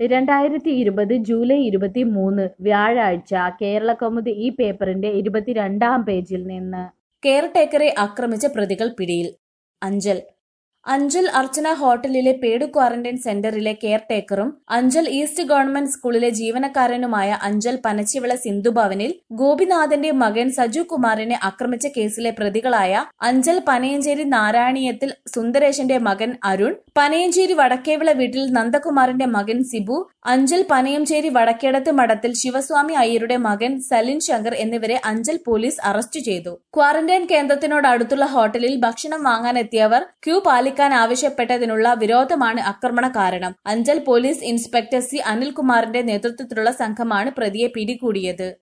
രണ്ടായിരത്തി ഇരുപത് ജൂലൈ ഇരുപത്തി മൂന്ന് വ്യാഴാഴ്ച കേരളകൗമുദി ഈ പേപ്പറിന്റെ ഇരുപത്തിരണ്ടാം പേജിൽ നിന്ന് കെയർടേക്കറെ ആക്രമിച്ച പ്രതികൾ പിടിയിൽ അഞ്ചൽ അഞ്ചൽ അർച്ചന ഹോട്ടലിലെ പേഡ് ക്വാറന്റൈൻ സെന്ററിലെ കെയർടേക്കറും അഞ്ചൽ ഈസ്റ്റ് ഗവൺമെന്റ് സ്കൂളിലെ ജീവനക്കാരനുമായ അഞ്ചൽ പനച്ചിവിള സിന്ധുഭവനിൽ ഗോപിനാഥന്റെ മകൻ സജു കുമാറിനെ ആക്രമിച്ച കേസിലെ പ്രതികളായ അഞ്ചൽ പനയഞ്ചേരി നാരായണീയത്തിൽ സുന്ദരേശന്റെ മകൻ അരുൺ പനയഞ്ചേരി വടക്കേവിള വീട്ടിൽ നന്ദകുമാറിന്റെ മകൻ സിബു അഞ്ചൽ പനയഞ്ചേരി വടക്കേടത്ത് മഠത്തിൽ ശിവസ്വാമി അയ്യരുടെ മകൻ സലിൻ ശങ്കർ എന്നിവരെ അഞ്ചൽ പോലീസ് അറസ്റ്റ് ചെയ്തു ക്വാറന്റൈൻ കേന്ദ്രത്തിനോട് അടുത്തുള്ള ഹോട്ടലിൽ ഭക്ഷണം വാങ്ങാനെത്തിയവർ ക്യൂ പാലിക്കാൻ ആവശ്യപ്പെട്ടതിനുള്ള വിരോധമാണ് ആക്രമണ കാരണം അഞ്ചൽ പോലീസ് ഇൻസ്പെക്ടർ സി അനിൽകുമാറിന്റെ നേതൃത്വത്തിലുള്ള സംഘമാണ് പ്രതിയെ പിടികൂടിയത്